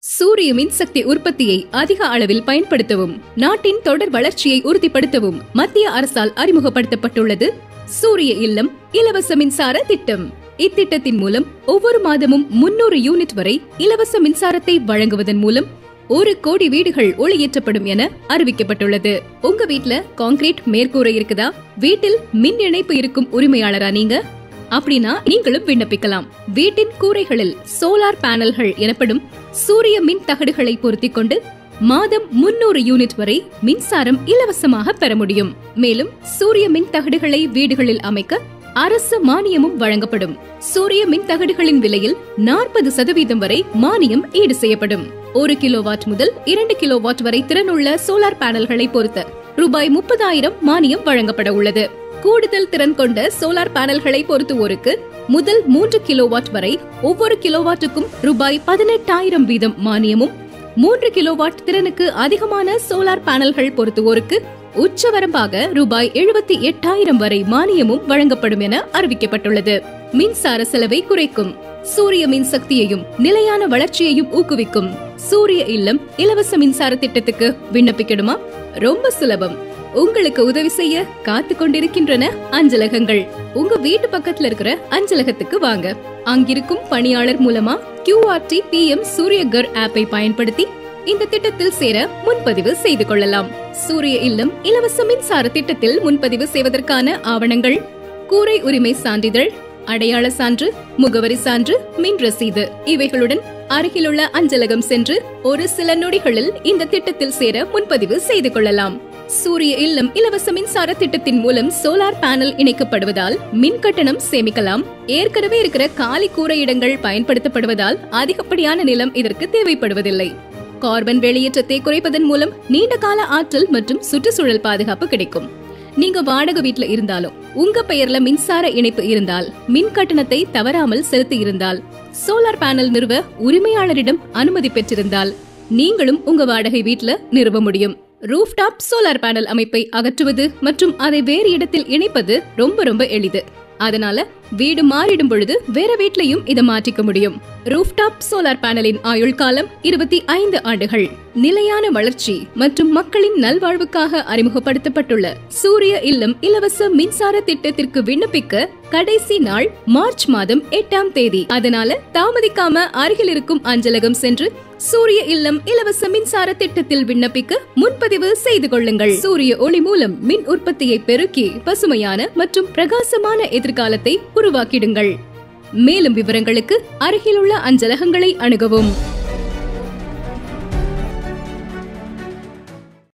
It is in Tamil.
சூரிய மின்சக்தி உற்பத்தியை அதிக அளவில் பயன்படுத்தவும் நாட்டின் தொடர் வளர்ச்சியை உறுதிப்படுத்தவும் மத்திய அரசால் அறிமுகப்படுத்தப்பட்டுள்ளது சூரிய இல்லம் இலவச மின்சார திட்டம் இத்திட்டத்தின் மூலம் ஒவ்வொரு மாதமும் முன்னூறு யூனிட் வரை இலவச மின்சாரத்தை வழங்குவதன் மூலம் ஒரு கோடி வீடுகள் ஒளியேற்றப்படும் என அறிவிக்கப்பட்டுள்ளது உங்க வீட்ல கான்கிரீட் மேற்கூரை இருக்குதா வீட்டில் மின் இணைப்பு இருக்கும் உரிமையாளரா நீங்க அப்படின்னா நீங்களும் விண்ணப்பிக்கலாம் வீட்டின் கூரைகளில் சோலார் பேனல்கள் எனப்படும் சூரிய மின் தகடுகளை பொருத்திக் கொண்டு மாதம் முன்னூறு யூனிட் வரை மின்சாரம் இலவசமாக பெற முடியும் மேலும் சூரிய மின் தகடுகளை வீடுகளில் அமைக்க அரசு மானியமும் வழங்கப்படும் சூரிய மின் தகடுகளின் விலையில் நாற்பது சதவீதம் வரை மானியம் ஈடு செய்யப்படும் ஒரு கிலோவாட் முதல் இரண்டு கிலோவாட் வரை திறனுள்ள சோலார் பேனல்களை பொறுத்த ரூபாய் முப்பதாயிரம் மானியம் வழங்கப்பட உள்ளது கூடுதல் திறன் கொண்ட சோலார் பேனல்களை பொருத்துவோருக்கு முதல் மூன்று கிலோவாட் வரை ஒவ்வொரு கிலோவாட்டுக்கும் ரூபாய் பதினெட்டாயிரம் வீதம் மானியமும் மூன்று கிலோவாட் திறனுக்கு அதிகமான சோலார் பேனல்கள் பொருத்துவோருக்கு உச்சவரம்பாக ரூபாய் எழுபத்தி எட்டாயிரம் வரை மானியமும் வழங்கப்படும் என அறிவிக்கப்பட்டுள்ளது மின்சார செலவை குறைக்கும் சூரிய மின் சக்தியையும் நிலையான வளர்ச்சியையும் ஊக்குவிக்கும் சூரிய இல்லம் இலவச மின்சார திட்டத்துக்கு விண்ணப்பிக்கணுமா ரொம்ப சுலபம் உங்களுக்கு உதவி செய்ய காத்து கொண்டிருக்கின்றன அஞ்சலகங்கள் உங்க வீட்டு பக்கத்துல இருக்கிற அஞ்சலகத்துக்கு வாங்க அங்கிருக்கும் பணியாளர் மூலமா கியூஆர்டி பி எம் சூரியகர் ஆப்பை பயன்படுத்தி இந்த திட்டத்தில் சேர முன்பதிவு செய்து கொள்ளலாம் சூரிய இல்லம் இலவச மின்சார திட்டத்தில் முன்பதிவு செய்வதற்கான ஆவணங்கள் கூரை உரிமை சான்றிதழ் அடையாள சான்று முகவரி சான்று மின் ரசீது இவைகளுடன் அருகிலுள்ள அஞ்சலகம் சென்று ஒரு சில நொடிகளில் இந்த திட்டத்தில் சேர முன்பதிவு செய்து கொள்ளலாம் சூரிய இல்லம் இலவச மின்சார திட்டத்தின் மூலம் சோலார் பேனல் இணைக்கப்படுவதால் மின் கட்டணம் சேமிக்கலாம் ஏற்கனவே இருக்கிற காலி கூரை இடங்கள் பயன்படுத்தப்படுவதால் அதிகப்படியான நிலம் இதற்கு தேவைப்படுவதில்லை கார்பன் வெளியேற்றத்தை குறைப்பதன் மூலம் நீண்ட கால ஆற்றல் மற்றும் சுற்றுச்சூழல் பாதுகாப்பு கிடைக்கும் நீங்க வாடகை வீட்ல இருந்தாலும் உங்க பெயர்ல மின்சார இணைப்பு இருந்தால் மின் கட்டணத்தை தவறாமல் செலுத்தி இருந்தால் சோலார் பேனல் நிறுவ உரிமையாளரிடம் அனுமதி பெற்றிருந்தால் நீங்களும் உங்க வாடகை வீட்ல நிறுவ முடியும் ரூஃப்டாப் சோலார் பேனல் அமைப்பை அகற்றுவது மற்றும் அதை வேறு இடத்தில் இணைப்பது ரொம்ப ரொம்ப எளிது அதனால வீடு மாறிடும் பொழுது வேற வீட்லயும் இதை மாற்றிக்க முடியும் ரூஃப்டாப் சோலார் பேனலின் ஆயுள் காலம் இருபத்தி ஐந்து ஆண்டுகள் நிலையான வளர்ச்சி மற்றும் மக்களின் நல்வாழ்வுக்காக அறிமுகப்படுத்தப்பட்டுள்ள சூரிய இல்லம் இலவச மின்சார திட்டத்திற்கு விண்ணப்பிக்க கடைசி நாள் மார்ச் மாதம் எட்டாம் தேதி அதனால தாமதிக்காம அருகில் இருக்கும் அஞ்சலகம் சென்று சூரிய இல்லம் இலவச மின்சார திட்டத்தில் விண்ணப்பிக்க முன்பதிவு செய்து கொள்ளுங்கள் சூரிய ஒளி மூலம் மின் உற்பத்தியை பெருக்கி பசுமையான மற்றும் பிரகாசமான எதிர்காலத்தை உருவாக்கிடுங்கள் மேலும் விவரங்களுக்கு அருகிலுள்ள அஞ்சலகங்களை அணுகவும்